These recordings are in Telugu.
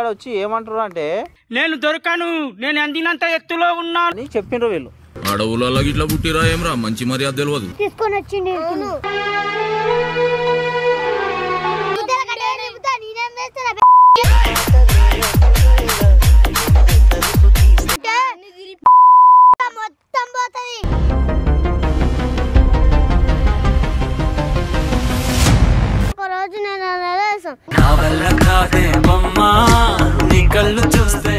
వచ్చి ఏమంటారు అంటే నేను దొరకను నేను అందినంత ఎత్తులో ఉన్నాను అని చెప్పిండ్రు వీళ్ళు అడవులలో గిట్లా పుట్టిరా ఏమ్రా మంచి మర్యాద తెలియదు తీసుకొని వచ్చింది మొత్తం పోతుంది ఒక రోజు నేను అలా నా వల్ల కాదే బొమ్మా నీ కళ్ళు చూస్తే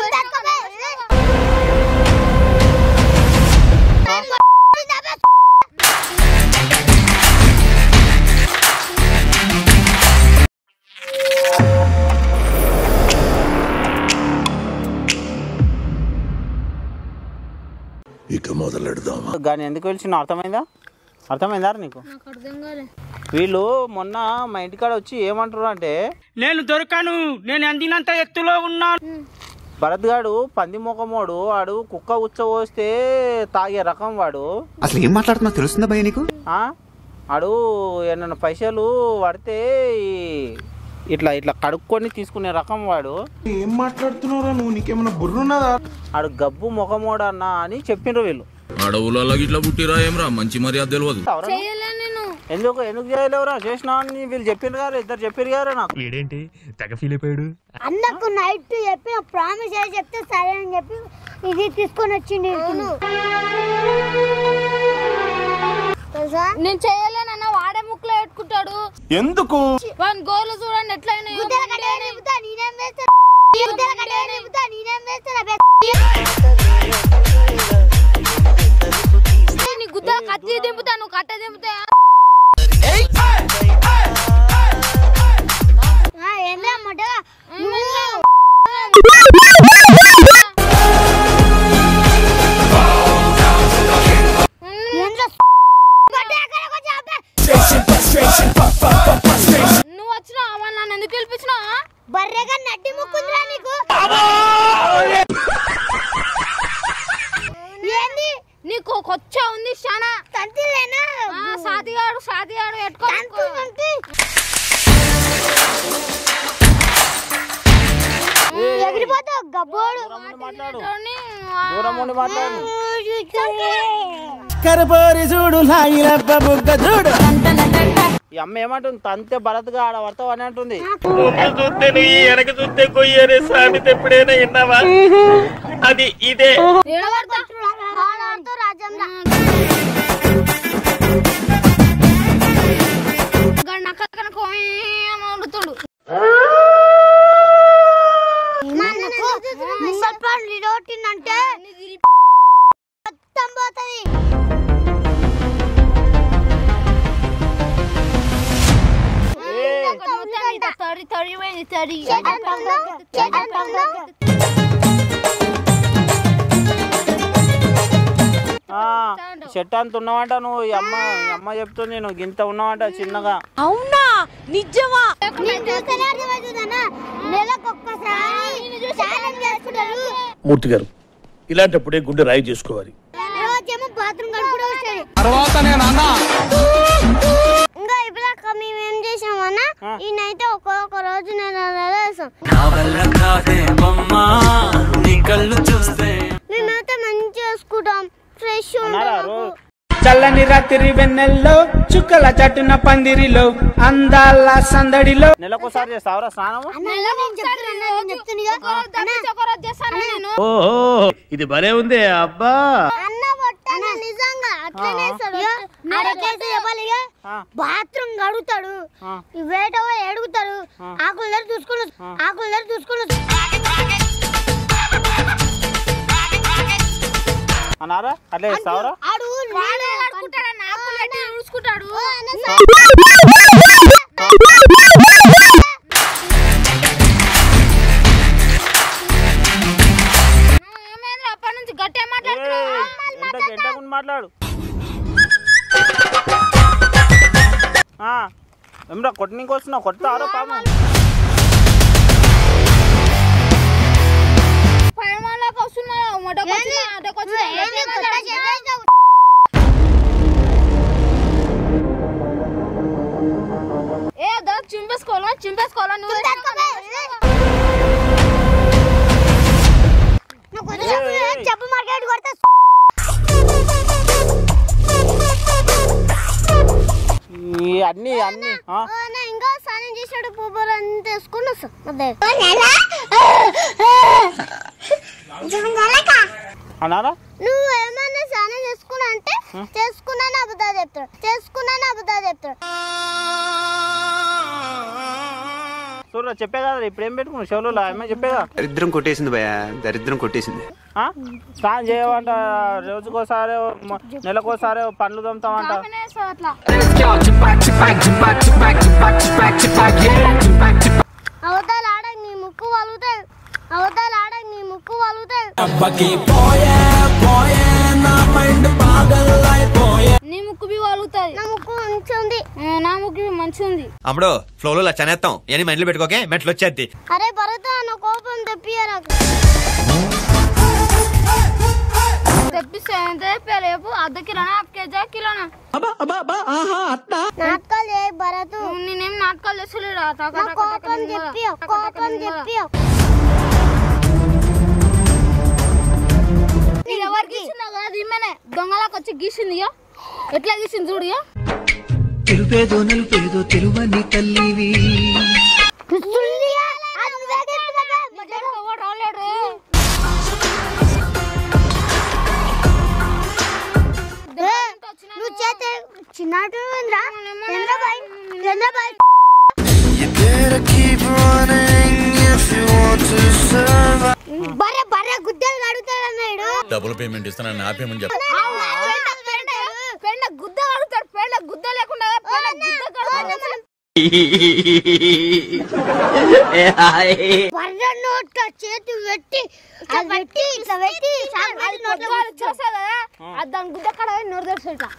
ఇక మొదలెడదామా కానీ ఎందుకు పిలిచిన అర్థమైందా అర్థమైందా నీకు వీళ్ళు మొన్న మా ఇంటికాడ వచ్చి ఏమంటారు అంటే నేను దొరకను నేను అందినంత ఎత్తులో ఉన్నాను భరత్ గాడు పంది మొఖమోడు వాడు కుక్క ఉచ్చ పోస్తే తాగే రకం వాడు అసలు ఏం మాట్లాడుతున్నా తెలుస్తుందా భయ నీకు ఆ? ఆడు ఏమన్నా పైసలు పడితే ఈ- ఇట్లా ఇట్లా కడుక్కొని తీసుకునే రకం వాడు ఏం మాట్లాడుతున్నావురా నువ్వు నీకేమైనా బుర్రున్నదా ఆడు గబ్బు మొఖమోడు అన్న అని చెప్పిండ్రు వీళ్ళు అడవులలో గిట్లా పుట్టిరా ఏమ్రా మంచి మర్యాద తెలియదు ఎవరన్నా? ఎందుకు ఎందుకు చేయలేవురా చేసినా అని వీళ్ళు చెప్పిండ్రు గారు ఇద్దరు చెప్పారు గారు నాకు వీడేంటి తెగ ఫీల్ అయిపోయాడు అన్నకు నైట్ చెప్పి ప్రామిస్ చేసి చెప్తే సరే అని చెప్పి ఇది తీసుకొని వచ్చింది తెలుసా నేను చేయలేనన్న వాడే ముక్కులో పెట్టుకుంటాడు ఎందుకు వాని గోలు చూడండి ఎట్లయినా గుద్దల కట్టే నింపుతా నేనేం వేస్తా గుద్దల కట్టే నింపుతా నేనేం వేస్తా నీ గుద్ద కత్తి దింపుతా నువ్వు కట్ట దింపుతా ఏంద్రా మొట్టగా నువ్వు వచ్చినా అవన్ నన్ను ఎందుకు పిలిపించినా బర్రెగా నడ్డి ముక్కుందిరా నీకు ఏంది నీకు కొచ్చ ఉంది శానా తంతిలేనా ఆ, సాతిగాడు సాతిగాడు ఎట్టుకో తంతు తంతి ఎగిరిపోతావు గబ్బోడు దూరం ఉండి మాట్లాడు తోని, దూరం ఉండి మాట్లాడు కరపారి చూడు లాగిరప్ప బుగ్గ చూడు ఈ అమ్మ ఏమంటుంది తంతే భరత్ గా ఆడ పడతావు అని అంటుంది చూస్తే నువ్వు వెనక చూస్తే కొయ్యరే సామెత ఎప్పుడైనా విన్నావా అది ఇదే ఏడవడతా. ఆడుతూ రాజ్యంలో గాడు నక్క కనుక కోయి అని అడుగుతాడు ముసల్పాడు నిలబట్టిందంటే మొత్తం పోతుంది మొత్తం మీద తడి తడి పోయింది తడి ఆ, చెట్టు అంత ఉన్నావంట నువ్వు ఈ అమ్మ ఈ అమ్మ చెప్తుంది నువ్వు గింత ఉన్నావంట చిన్నగా నేను చూస్తేనే అర్థమవుతుందన్నా నెలకు ఒక్కసారి ఛాలెంజ్ చేసుకుంటారు మూర్తి గారు ఇలాంటప్పుడే గుండె రాయి చేసుకోవాలి రోజేమో బాత్రూమ్ కడుపుడు వస్తుంది తర్వాత నేను అన్నా ఇంకా ఇప్పుడు మేము ఏం చేసామన్నా ఈ నైట్ ఒక్కొక్క రోజు నేను అలా చేసాం నా వల్ల కాదే బొమ్మా నీ కళ్ళు చూస్తే మేమైతే మంచిగా వేసుకుంటాం ఫ్రెష్ అన్నారా ఉంటాం రో చల్లని రాత్రి వెన్నెల్లో చుక్కల చట్టున పందిరిలో అందాల సందడిలో నెలకోసారి చేస్తావరా స్నానము ఒకరోజు చేస్తాను నేను ఓహో ఇది భలే ఉంది అబ్బా అన్న పొట్టన్న నిజంగా అట్లనే వేస్తాడు. అరకేసి చెప్పాలి ఇక. ఆ. బాత్రూమ్ కడుగుతాడు ఆ. ఈ వేట పోయి ఎడుగుతాడు ఆకుల దగ్గర చూసుకుని ఆకుల దగ్గర చూసుకుని అన్నారా అట్లా చేస్తావరా ఆడు వాడే కడుక్కుంటాడు నాకు లెట్టి చూసుకుంటాడు ఏమైంది అప్పటి నుంచి గట్టిగా మాట్లాడుతున్నావు ఎంత ఎంటకుండా మాట్లాడు ఆ, ఏమ్రా కొట్టనీకి వస్తున్నావు కొడతావరా పాపం పైన వాళ్ళకి వస్తున్నావు మొదటి వచ్చిన అడ్డకి వచ్చిన ఏంది కొత్త చేసేసావు? ఏ దా చింపేసుకోవాలా చింపేసుకోవాలా నువ్వు తక్కువే. చెప్పు మార్కెట్ కొడితే ఈ అన్ని అన్ని ఆ? ఓ, నా ఇంకా స్నానం చేసాడు పువ్వులు అన్ని తీసుకుని వస్తా అదే అన్నారా నువ్వు ఏమన్నా స్నానం చేసుకున్నా అంటే చేసుకున్నాను అబద్ధాలు చెప్తాడు చేసుకున్నాను అబద్ధాలు చెప్తాడు చూడరా చెప్పే కదా ఇప్పుడు ఏం పెట్టుకున్నావు చెవులలో అమ్మ చెప్పేగా దరిద్రం కొట్టేసింది భయ దరిద్రం కొట్టేసింది ఆ? స్నానం చేయమంట రోజుకోసారి మ- నెలకోసారి పండ్లు తోముతామంట అట్లా అవతల ఆడ నీ ముక్కు వలుగుతాడు అవతల ఆడ నీ ముక్కు వలుగుతాడు నీ ముక్కు బి వాలుగుతుంది నా ముక్కు మంచిగా ఉంది నా ముక్కు బి మంచిగా ఉంది అమ్మడు ఫ్లోలో ఇలా చనేస్తాం అని మైండ్లో పెట్టుకోకే మెట్లు వచ్చేద్ది అరే భరత నా కోపం తెప్పియరా తెప్పిస్తే ఎంత చెప్పారు రేపు అర్ధ కిలోనా హాఫ్ కేజా కిలోనా నాటకాలు ఏ భరత్ నేనేం నాటకాలు చేస్తలేరా నా కోపం చెప్పియో కోపం చెప్పియో ఇది ఎవరు గీసిందో కాదు ఈమెనే దొంగలకు వచ్చి గీసింది ఇగో. ఎట్లా గీసింది చూడు ఇగో. తెలుపేదో నలుపేదో తెలువని తల్లివి మధ్యాహ్నం ఎవడు రాలేడు నువ్వు చేత చిన్నట్టు చంద్రబాయ్ చంద్రబాయ్ బర్రె బర్రె గుద్దలు కడుగుతాడు డబుల్ పేమెంట్ ఇస్తానని ఆపేమని చెప్ప పెండ గుద్ద కడుగుతాడు పెండ గుద్ద లేకుండా పెండ గుద్ద కడుగుతాడు బర్రె నోట్లో చేతి పెట్టి ఇట్లా పెట్టి ఇట్లా పెట్టి అది పొద్దుగాల చూసా కదా అది దాని గుద్ద కడ నోరు తెరుసు ఇట్లా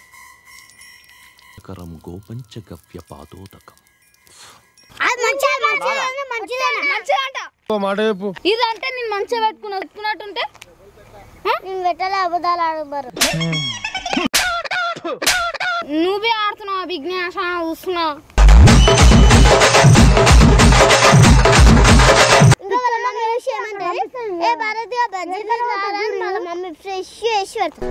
కరం గోపంచగవ్య పాదోదకం అది మంచిది మంచిది మంచిదేనా మంచిదంట ఇదంటే నేను మంచిగా పెట్టుకున్నా పెట్టుకున్నట్టుంటే నేను పెట్టలే అబద్ధాలు ఆడబారు నువ్వే ఆడుతున్నావు విజ్ఞాస చూస్తున్నా ఇంకా వాళ్ళ మమ్మీ వేసి ఏమంటది ఏ భారత్ బజ్జీ కావాలని వాళ్ళ మమ్మీ ఫ్రెష్ చేసి పెడతాది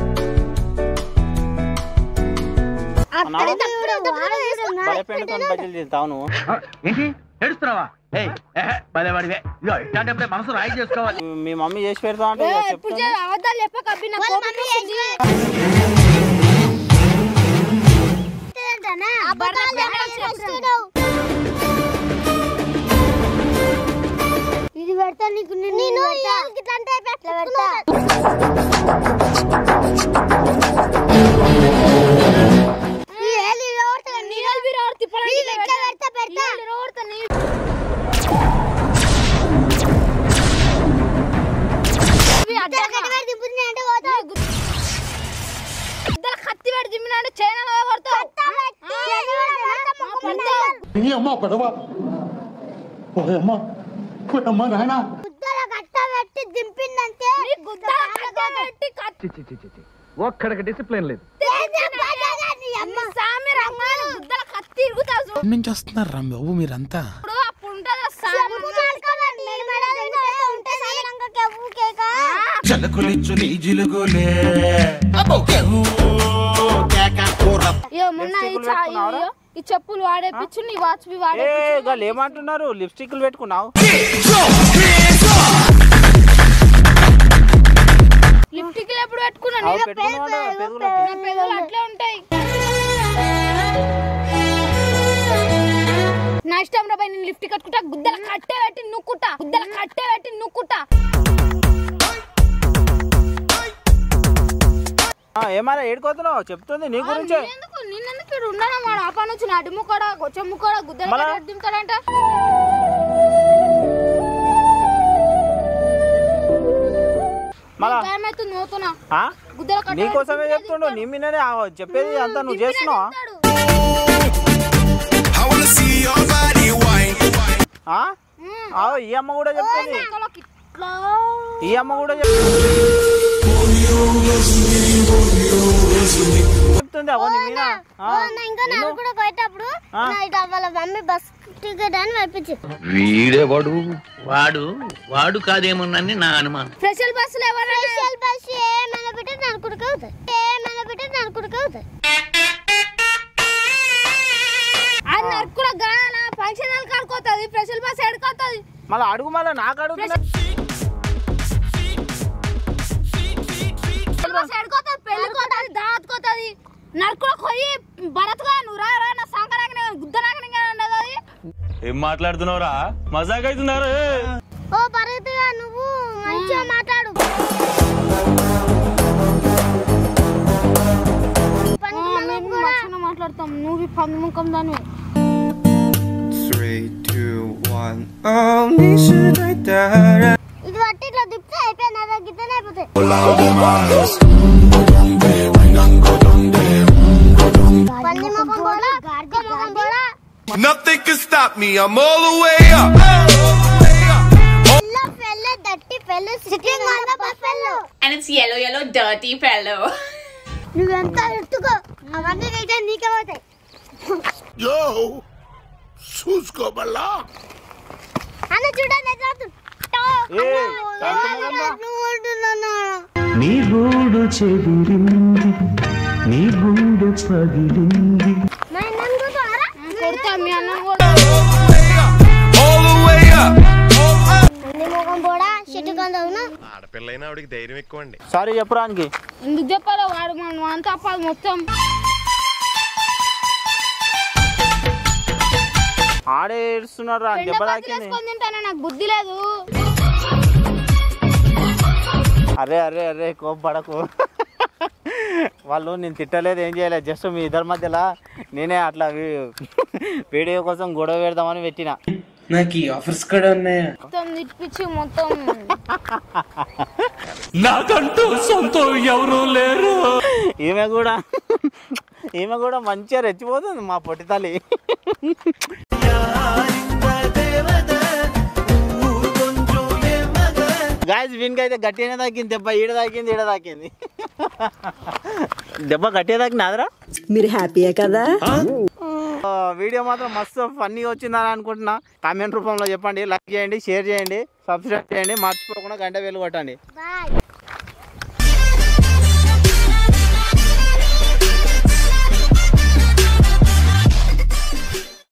అక్కడ తప్పుడు తప్పుడు వేస్తున్నా. బరే పెండుకొని బజ్జీలు తింటావు నువ్వు ఏంటి ఏడుస్తున్నావా ఏయ్ ఎహె, భలేవాడివే ఇదిగో ఇట్లాంటప్పుడే మనసు రాయి చేసుకోవాలి మీ మమ్మీ చేసి పెడతా అంటే ఏ, ఇక ఇప్పుడు చెప్తాను చే- అబద్ధాలు చెప్పక అబ్బి నా వాళ్ళ కోపం మమ్మీ వస్తుంది. చేస్తుందంటనా? అబద్ధాలు చెప్పి వస్తున్నావు. ఇది పెడతా నీకు నేను ఇట్లా అంటే ఇట్లా పెడతా ఈ ఏలు ఇలా కొడతా, నీ నీళ్ళు విరగొడు, తిప్పలు నీళ్ళు ఇట్లా ఇట్లా పెడతా. పెడతా, పెడతా. నీళ్ళు విరగొడతా, నీళ్ళు. ఇవి ఇద్దరు అడ్డంగా. కట్టి పెట్టి దింపుతున్నా అంటే పోతా. ఇద్దరు కత్తి పెట్టి దిమ్మినంటే చైనాలో కొడతావు. చేతి పెడతా, ఆ, పెడతావు. ముద్దల కట్ట పెట్టి దింపిందంటే నీ గుద్దల కత్తి పెట్టి కత్తి ఒక్కడికి డిసిప్లిన్ లేదు నీ సామి రంగాలు గుద్దల కత్తి ఇరుగుతావు చూడు. నుంచి వస్తున్నారు రా బాబు మీరంతా ఇప్పుడు అప్పుడు ఉంటుంది ఆ సామి చలకులిచ్చు నీ జిలుగులే ఇగో మొన్న ఈ చా- ఇయ్యో, ఈ చెప్పులు వాడేపించు నీ వాచ్ బి ఏ వాడేపించు వాళ్ళు ఏమంటున్నారు లిప్స్టిక్లు పెట్టుకున్నావు లిప్టిక్ ఎప్పుడు పెట్టుకున్నా అవి నేను పెట్టుకున్నావు అంటే పెదవులు నా పెదవులు అట్లే ఉంటాయి నా ఇష్టం రా నేను లిఫ్ట్ కట్టుకుంటా గుద్దల కట్టే పెట్టి నుక్కుంటా గుద్దల కట్టే పెట్టి నుక్కుంటా ఆ, ఏమన్నా ఏడుకోతున్నావు చెప్తుంది నీ గురించే ఎందుకు నిన్నెందుకు ఇక్కడ ఉన్నాను వాడు ఆ పని వచ్చి అడ్డు ముక్కడ గొచ్చ ముక్కడ గుద్దల మళ్ళా? దింపుతాడంట మళ్ళా భయమైతుంది నవ్వుతున్నా ఆ? గుద్దల కట్ట నీకోసమే చెప్తుండు నీ మీదనే ఆ చెప్పేది అంతా నువ్వు చేస్తున్నావా ఆ? ఆ, ఈ అమ్మ కూడా చెప్తుంది ఎట్లా ఈ అమ్మ కూడా చెప్తుంది చెప్తుంది అవన్నీ మీనా ఆ, అన్న, ఇంకా నాకు కూడా పోయేటప్పుడు ఆ. నా ఇట్లా వాళ్ళ మమ్మీ బస్ టికెట్ అని పంపించి వీడేవాడు వాడు వాడు కాదేమోనని నా అనుమానం స్పెషల్ బస్సులు ఎవరైనా స్పెషల్ బస్ ఏమైనా పెట్టి దాని కుడికి అవుతాయి ఏమైనా పెట్టి దాని కుడికి అవుతాయి ఆ నరుకుల గాన ఫంక్షన్ హాల్ కాడుకోతుంది స్పెషల్ బస్ ఎడుకోతుంది మళ్ళీ అడుగు మళ్ళీ నాకు అడుగుతున్నా స్పెషల్ బస్ ఎడుకోతుంది పెళ్ళికోతుంది దావత్కోతుంది నరుకుల పోయి భరత్గా నువ్వు రా రా నా సంకరాకి గుద్దనాకి ఉండదు ఏం మాట్లాడుతున్నావురా మజాక్ అవుతున్నారు ఓ పర్వతిగా నువ్వు మంచిగా మాట్లాడు మేము మంచిగా మాట్లాడతాం నువ్వు ఈ పంది ముఖం దాన్ని Three, two, one. Oh, 你是对的人。 ఇది బట్టి ఇట్లా తిప్పితే అయిపోయింది అదే గిద్దనే అయిపోతాయి పంది ముఖం కూడా కుక్క ముఖం కూడా Nothing can stop me. I'm all the way up. పిల్ల పెళ్ళ దట్టి పెళ్ళ sitting on the buffalo And it's yellow, yellow, dirty fellow. నువ్వెంత ఎత్తుకో అవన్నీ నీకే నీకే పోతాయి Yo, చూసుకోబల్లా అన్న చూడండి ఎట్లా అవుతుంది. టో. ఏ, అన్న, అంత మొగందా? నువ్వు ఉంటున్నాను నీ గూడు చెదిరింది నీ గుండె పగిలింది మరి నన్ను చూస్తారా? కొడతా మీ అన్న కూడా All the way up. పంది ముఖం కూడా చెట్టు కొందవును ఆడపిల్లైన ఆవిడకి ధైర్యం ఎక్కువ అండి సారీ చెప్పురానికి ఎందుకు చెప్పాలో వాడు మనం అంతా అప్పాలి మొత్తం ఆడే ఏడుస్తున్నాడు రా పెండ దెబ్బ పచ్చడి తాకింది వేసుకొని తింటానే నాకు బుద్ధి లేదు అరే అరే అరే కోప్పడకు వాళ్ళు నేను తిట్టలేదు ఏం చేయలేదు జస్ట్ మీ ఇద్దరి మధ్యలో నేనే అట్లా వీ- వీడియో కోసం గొడవ పెడదామని పెట్టిన నాకు ఈ ఆఫర్స్ కూడా ఉన్నాయా మొత్తం తిప్పించి మొత్తం నాకంటూ సొంతం ఎవరు లేరు ఈమె కూడా ఈమె కూడా మంచిగా రెచ్చిపోతుంది మా పొట్టి తల్లి గాయస్ వీనికి అయితే గట్టిగానే తాకింది దెబ్బ ఈడ తాకింది ఈడ తాకింది దెబ్బ గట్టిగా తాకింది అదరా మీరు హ్యాపీయే కదా ఆ, వీడియో మాత్రం మస్తు ఫన్నీగా వచ్చిందని అనుకుంటున్నా కామెంట్ రూపంలో చెప్పండి లైక్ చేయండి షేర్ చేయండి సబ్స్క్రైబ్ చేయండి మర్చిపోకుండా గంట వేలు కొట్టండి బాయ్